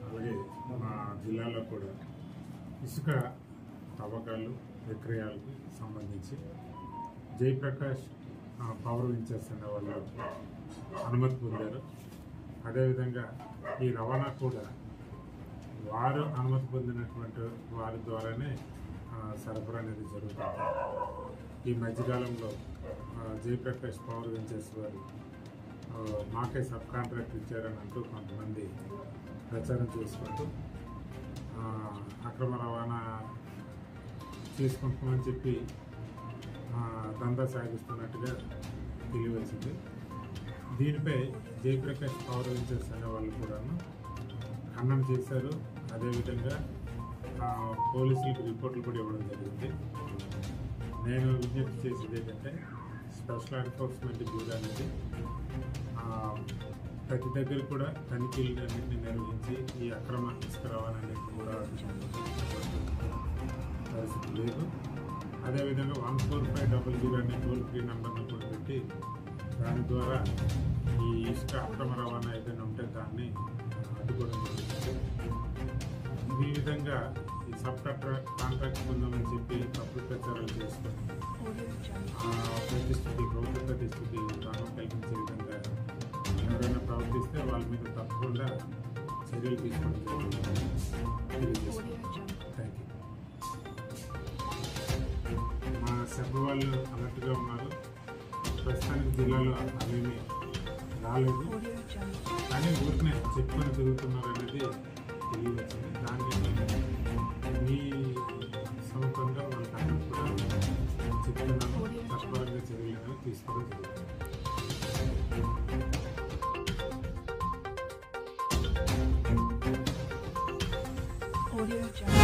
అలాగే మా జిల్లాలో కూడా ఇసుక తవ్వకాలు విక్రయాలకు సంబంధించి జయప్రకాష్ ఆ, పవర్ వించర్స్ అనే వాళ్ళు అనుమతి పొందారు అదేవిధంగా ఈ రవాణా కూడా వారు అనుమతి పొందినటువంటి వారి ద్వారానే ఆ, సరఫరా అనేది జరుగుతుంది ఈ మధ్యకాలంలో ఆ, జయప్రకాష్ పవర్ వెంచర్స్ వారు ఆ, మాకే సబ్ కాంట్రాక్ట్ ఇచ్చారని అంటూ కొంతమంది ప్రచారం చేసుకుంటూ ఆ, అక్రమ రవాణా చేసుకుంటామని చెప్పి ఆ, దందా సాగిస్తున్నట్టుగా తెలియవచ్చింది దీనిపై జయప్రకాష్ పవర్ వెంచర్స్ అనే వాళ్ళు కూడాను ఖండన చేశారు అదేవిధంగా ఆ, పోలీసులకు రిపోర్ట్లు కూడా ఇవ్వడం జరిగింది నేను విజ్ఞప్తి చేసేది ఏంటంటే స్పెషల్ ఎన్ఫోర్స్మెంట్ బ్యూరో అనేది ఆ, ప్రతి దగ్గర కూడా తనిఖీలు అన్నింటినీ నిర్వహించి ఈ అక్రమ ఇసుక రవాణా అనేది కూడా పరిస్థితి లేదు అదేవిధంగా one four five double zero అనే టోల్ ఫ్రీ నెంబర్ను కూడా పెట్టి దాని ద్వారా ఈ ఇసుక అక్రమ రవాణా ఏదైనా ఉంటే దాన్ని అడ్డుకోవడం జరుగుతుంది ఈ విధంగా ఈ సబ్ కాంట్రాక్ట్ కాంట్రాక్ట్ పొందామని చెప్పి తప్పుడు ప్రచారాలు చేసుకొని ఆ, ప్రతిష్ఠకి ప్రభుత్వ ప్రతిష్ఠకి భంగం కల్పించే విధంగా ఎవరైనా ప్రవర్తిస్తే వాళ్ళ మీద తప్పకుండా చర్యలు తీసుకోవడం జరుగుతుంది తెలియజేస్తున్నాను థ్యాంక్ యూ మా సభ వాళ్ళు అలర్ట్గా ఉన్నారు ప్రస్తుతానికి జిల్లాలో అవేమీ రాలేదు కానీ ఊరినే చెప్పుకొని తిరుగుతున్నారు అనేది తెలియవచ్చింది దాన్ని మీ సొంతంగా వాళ్ళకి కూడా చెప్తున్నాను తత్పరంగా చర్యలు అనేవి తీసుకోవడం జరుగుతుంది Audio Jungle.